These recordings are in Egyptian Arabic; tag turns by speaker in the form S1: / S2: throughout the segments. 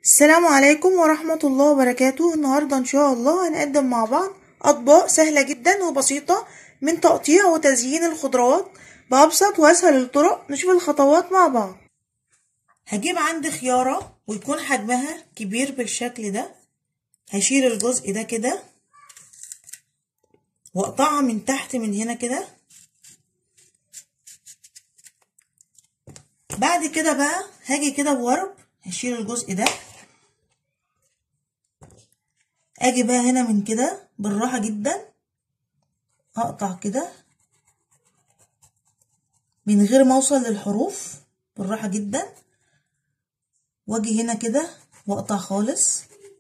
S1: السلام عليكم ورحمة الله وبركاته النهاردة إن شاء الله هنقدم مع بعض أطباق سهلة جدا وبسيطة من تقطيع وتزيين الخضروات بأبسط وأسهل الطرق نشوف الخطوات مع بعض هجيب عندي خيارة ويكون حجمها كبير بالشكل ده هشيل الجزء ده كده واقطعها من تحت من هنا كده بعد كده بقى هاجي كده بورب هشيل الجزء ده اجي بقى هنا من كده بالراحة جدا اقطع كده من غير ما اوصل للحروف بالراحة جدا واجي هنا كده واقطع خالص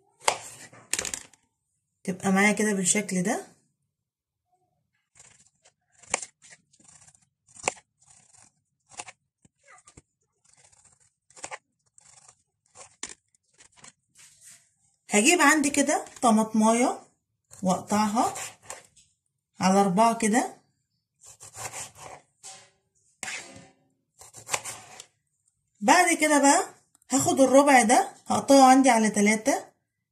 S1: تبقى معايا كده بالشكل ده هجيب عندي كده طماطمايه واقطعها على اربعة كده بعد كده بقى هاخد الربع ده هقطعه عندي على تلاتة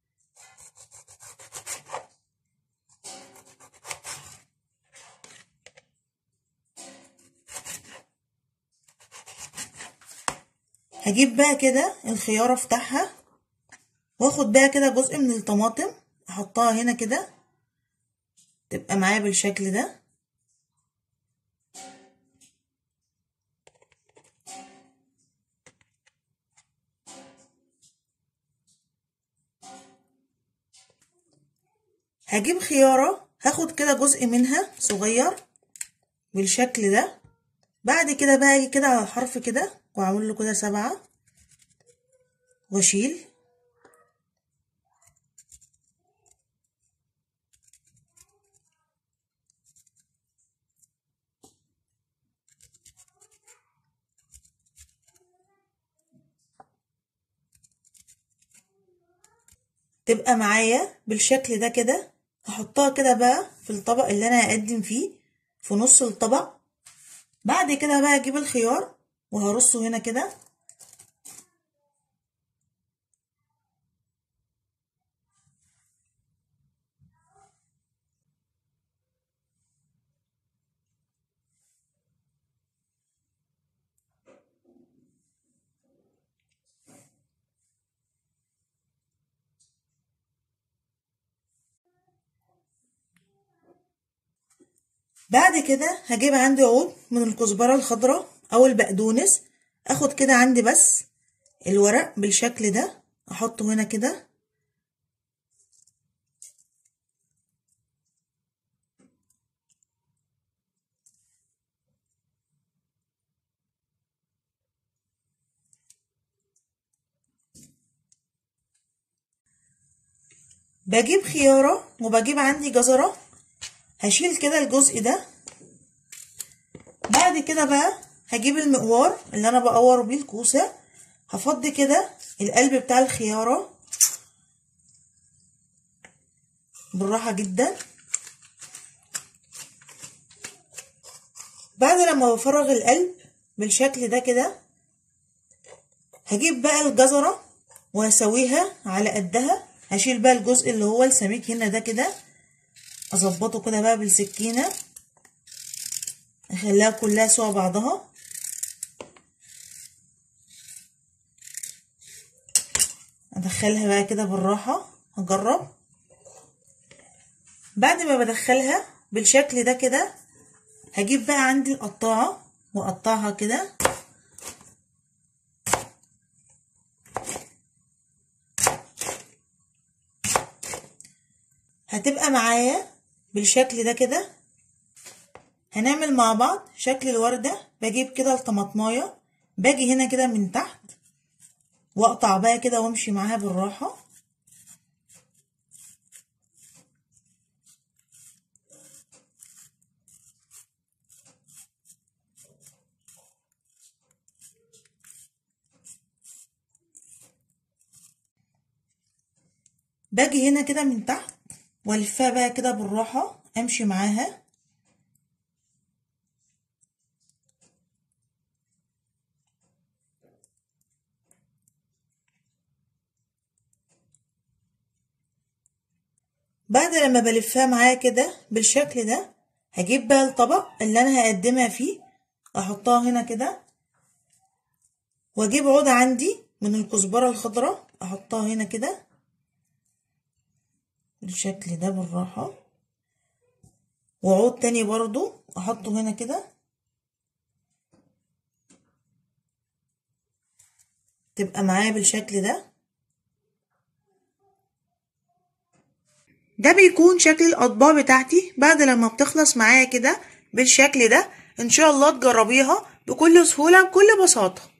S1: هجيب بقى كده الخيارة افتحها واخد بقى كده جزء من الطماطم احطها هنا كده تبقى معايا بالشكل ده هجيب خيارة هاخد كده جزء منها صغير بالشكل ده بعد كده بقى اجي كده على الحرف كده واعمل له كده سبعة واشيل تبقى معايا بالشكل ده كده هحطها كده بقى في الطبق اللي انا هقدم فيه في نص الطبق بعد كده بقى اجيب الخيار وهرصه هنا كده بعد كده هجيب عندي عود من الكزبرة الخضراء او البقدونس اخد كده عندي بس الورق بالشكل ده احطه هنا كده بجيب خيارة وبجيب عندي جزرة هشيل كده الجزء ده بعد كده بقى هجيب المقوار اللي انا بقور بيه الكوسه هفضي كده القلب بتاع الخياره بالراحه جدا بعد لما بفرغ القلب بالشكل ده كده هجيب بقى الجزره وهسويها على قدها هشيل بقى الجزء اللي هو السميك هنا ده كده اظبطه كده بقى بالسكينه اخليها كلها سوا بعضها ادخلها بقى كده بالراحه هجرب بعد ما بدخلها بالشكل ده كده هجيب بقى عندي القطاعه واقطعها كده هتبقى معايا بالشكل ده كده هنعمل مع بعض شكل الوردة بجيب كده الطماطماية باجي هنا كده من تحت واقطع بقى كده وامشي معاها بالراحة باجي هنا كده من تحت والفها بقى كده بالراحة امشي معاها بعد لما بلفها معايا كده بالشكل ده هجيب بقى الطبق اللي انا هقدمها فيه احطها هنا كده واجيب عود عندي من الكزبرة الخضراء احطها هنا كده بالشكل ده بالراحة وعود تاني برضو احطه هنا كده تبقى معايا بالشكل ده ده بيكون شكل الاطباق بتاعتي بعد لما بتخلص معايا كده بالشكل ده ان شاء الله تجربيها بكل سهولة بكل بساطة